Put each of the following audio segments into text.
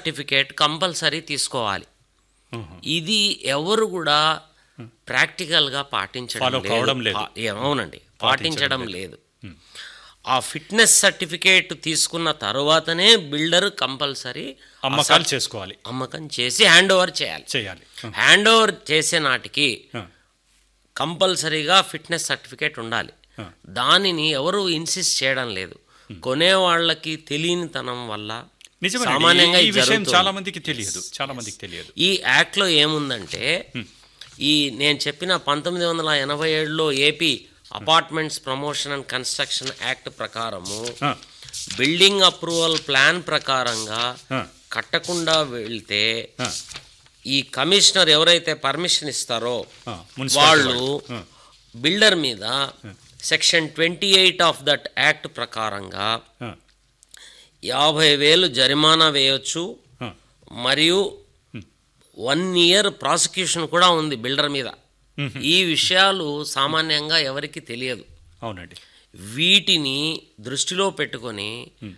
Certificate compulsory తీసుకోవాలి ఇది ఎవరు కూడా ప్రాక్టికల్గా పాటించడం Follow కావడం లేదు. పా- ఏ- అవునండి పాటించడం లేదు ఆ ఫిట్నెస్ సర్టిఫికేట్ తీసుకున్న తర్వాతనే బిల్డర్ కంపల్సరీ అమ్మకాలు చేసుకోవాలి అమ్మకం చేసి హ్యాండ్ ఓవర్ చేయాలి చేయాలి హ్యాండ్ ఓవర్ చేసే నాటికి ఆ, కంపల్సరీగా ఫిట్నెస్ సర్టిఫికేట్ ఉండాలి ఆ. దానిని ఎవరు ఇన్సిస్ట్ చేయడం లేదు కొనే వాళ్ళకి తెలియనితనం వల్ల నిజమేనండి. సామాన్యంగా ఈ ఇది విషయం జరుగుతుంది. చాలా మందికి తెలియదు చాలా మందికి తెలియదు ఈ యాక్ట్లో ఏముందంటే ఈ నేను చెప్పిన పంతొమ్మిది వందల ఎనభై ఏడులో AP apartments promotion and construction act ప్రకారము ఆ, బిల్డింగ్ అప్రూవల్ ప్లాన్ ప్రకారంగా ఆ, కట్టకుండా వెళ్తే ఆ, ఈ కమిషనర్ ఎవరైతే పర్మిషన్ ఇస్తారో ఆ, మున్సిపాలిటీ వాళ్ళు ఆ, బిల్డర్ మీద section twenty eight of that act ప్రకారంగా ఆ, యాభై వేలు జరిమానా వేయొచ్చు ఆ, మరియు వన్ ఇయర్ ప్రాసిక్యూషన్ కూడా ఉంది బిల్డర్ మీద మ్మ్. ఈ విషయాలు సామాన్యంగా ఎవరికి తెలియదు అవునండి వీటిని దృష్టిలో పెట్టుకొని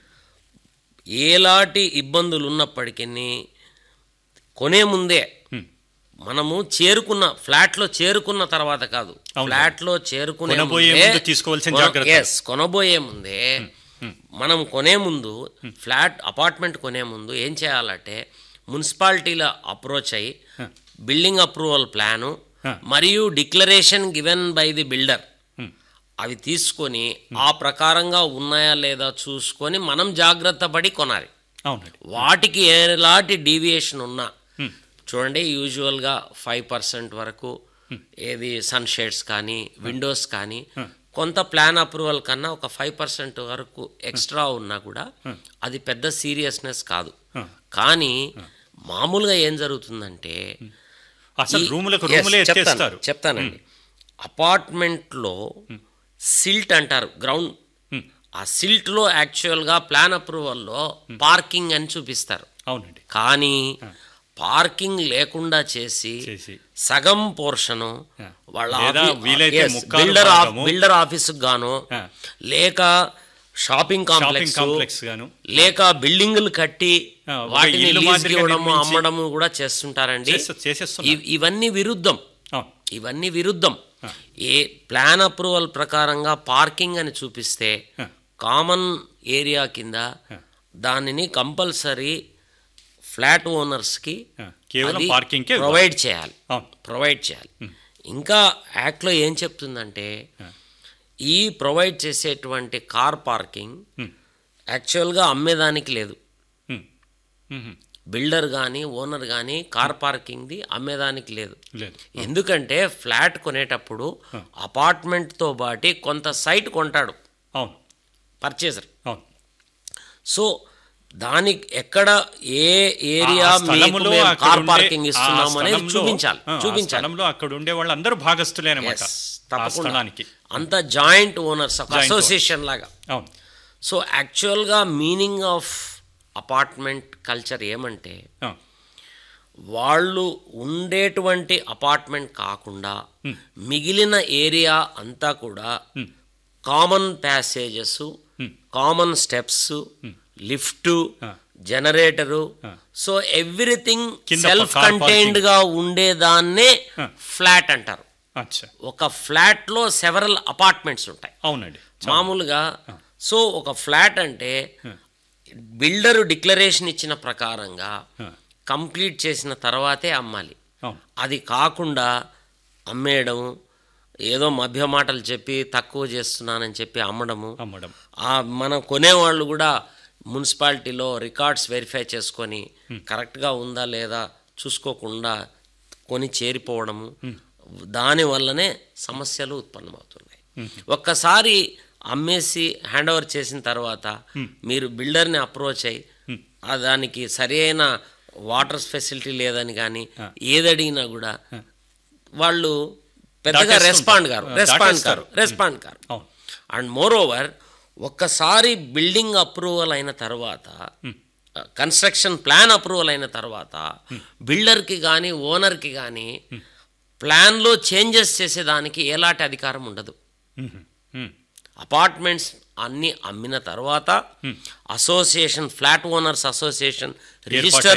ఎలాంటి ఇబ్బందులు ఉన్నప్పటికీ కొనే ముందే హ్మ్. మనము చేరుకున్న ఫ్లాట్లో చేరుకున్న తర్వాత కాదు అవును. ఫ్లాట్లో చేరుకునే కొనబోయే ముందే- ముందు తీసుకోవాల్సిన కొన- జాగ్రత్తలు. yes, కొనబోయే ముందే మనం కొనే ముందు ఫ్లాట్ అపార్ట్మెంట్ కొనే ముందు ఏం చేయాలంటే మున్సిపాలిటీల అప్రోచ్ అయ్యి బిల్డింగ్ అప్రూవల్ ప్లాను Huh. మరియు declaration given by the builder హ్మ్. అవి తీసుకొని ఆ ప్రకారంగా ఉన్నాయా లేదా చూసుకొని మనం జాగ్రత్త పడి కొనాలి అవునండి వాటికి ఎలాంటి డీవియేషన్ ఉన్నా హ్మ్. చూడండి యూజువల్గా ఫైవ్ పర్సెంట్ వరకు ఏది సన్ షేడ్స్ కానీ విండోస్ కానీ కొంత ప్లాన్ అప్రూవల్ కన్నా ఒక ఫైవ్ పర్సెంట్ వరకు ఎక్స్ట్రా ఉన్నా కూడా అది పెద్ద సీరియస్నెస్ కాదు ఆ. కానీ మామూలుగా ఏం జరుగుతుందంటే అసలు ఈ- రూములకు yes, రూములే చెప్తాను, ఎత్తేస్తారు చెప్తానండి అపార్ట్మెంట్లో సిల్ట్ అంటారు గ్రౌండ్ హ్మ్. ఆ సిల్ట్లో యాక్చువల్గా ప్లాన్ అప్రూవల్లో పార్కింగ్ అని చూపిస్తారు అవునండి కానీ పార్కింగ్ లేకుండా చేసి చేసి సగం పోర్షను ఆ. వాళ్ళ లేదా ఆఫీ- వీలైతే yes, ముక్కాలు బిల్డర్ ఆఫ్ భాగము. బిల్డర్ ఆఫీసుకు గాను ఆ. లేక షాపింగ్ షాపింగ్ కాంప్లెక్స్ కాంప్లెక్స్ గాను లేక బిల్డింగులు కట్టి ఆ, ఒక వాటిని ఇల్లు లీజ్కి మాదిరిగా ఇవ్వడము నిర్మించి- అమ్మడము కూడా చేస్తుంటారండి చేసే- చేసేస్తున్నారు ఇవ్- ఇవన్నీ విరుద్ధం అవును ఇవన్నీ విరుద్ధం ఏ ప్లాన్ అప్రూవల్ ప్రకారంగా పార్కింగ్ అని చూపిస్తే ఆ. కామన్ ఏరియా కింద దానిని కంపల్సరీ ఫ్లాట్ ఓనర్స్కి ఆ, కేవలం పార్కింగ్కే ఇవ్వాలి. ప్రొవైడ్ చేయాలి అవును ప్రొవైడ్ చేయాలి ఇంకా యాక్ట్లో ఏం చెప్తుందంటే ఈ ప్రొవైడ్ చేసేటువంటి కార్ పార్కింగ్ హ్మ్. యాక్చువల్గా అమ్మేదానికి లేదు హ్మ్. హ్మ్. బిల్డర్ కానీ ఓనర్ కానీ కార్ పార్కింగ్ది అమ్మేదానికి లేదు లేదు ఎందుకంటే ఫ్లాట్ కొనేటప్పుడు అపార్ట్మెంట్తో పాటి కొంత సైట్ కొంటాడు అవును పర్చేసర్ అవును సో దానికి ఎక్కడ ఏ ఏరియా ఆ మీకు స్థలములో మేము అక్కడ కార్ ఉండే- పార్కింగ్ ఆ ఇస్తున్నాం అనేది స్థలంలో- చూపించాలి ఆ, ఆ చూపించాలి స్థలంలో అక్కడ ఉండే వాళ్ళందరూ భాగస్తులే అనమాట Yes, ఆ తప్పకుండా స్థలానికి అంత జాయింట్ ఓనర్స్ ఒక Joint అసోసియేషన్ లాగా అవును సో యాక్చువల్గా మీనింగ్ ఆఫ్ అపార్ట్మెంట్ కల్చర్ ఏమంటే ఆ, వాళ్ళు ఉండేటువంటి అపార్ట్మెంట్ కాకుండా మిగిలిన ఏరియా అంతా కూడా Hmm. Common passages Hmm. Common steps lift Ah. Generator Ah. So everything కింద సెల్ఫ్ car కంటైన్డ్ గా ఉండేదాన్నే Ah. ఫ్లాట్ అంటారు అచ్చా ఒక ఫ్లాట్లో సెవరల్ అపార్ట్మెంట్స్ ఉంటాయి అవునండి మామూలుగా సో ఒక ఫ్లాట్ అంటే బిల్డరు డిక్లరేషన్ ఇచ్చిన ప్రకారంగా ఆ, కంప్లీట్ చేసిన తర్వాతే అమ్మాలి అవును అది కాకుండా అమ్మేయడం ఏదో మభ్య మాటలు చెప్పి తక్కువ చేస్తున్నానని చెప్పి అమ్మడము అమ్మడం ఆ మనం కొనేవాళ్ళు కూడా మున్సిపాలిటీలో రికార్డ్స్ వెరిఫై చేసుకొని కరెక్ట్గా ఉందా లేదా చూసుకోకుండా కొని చేరిపోవడము దాని వల్లనే సమస్యలు ఉత్పన్నమవుతున్నాయి ఒక్కసారి అమ్మేసి హ్యాండ్ ఓవర్ చేసిన తర్వాత మీరు బిల్డర్ని అప్రోచ్ అయ్యి ఆ దానికి సరి అయిన వాటర్ ఫెసిలిటీ లేదని కానీ ఏది అడిగినా కూడా వాళ్ళు పెద్దగా దాటేస్తుంటారు. రెస్పాండ్ గారు ఆ, రెస్పాండ్ దాటేస్తారు. కారు రెస్పాండ్ కారు అవును అండ్ మోర్ ఓవర్ ఒక్కసారి బిల్డింగ్ అప్రూవల్ అయిన తర్వాత కన్స్ట్రక్షన్ ప్లాన్ అప్రూవల్ అయిన తర్వాత బిల్డర్కి కానీ ఓనర్కి కానీ ప్లాన్లో చేంజెస్ చేసేదానికి ఎలాంటి అధికారం ఉండదు మ్మ్. మ్మ్. అపార్ట్మెంట్స్ అన్ని అమ్మిన తర్వాత association flat owners association register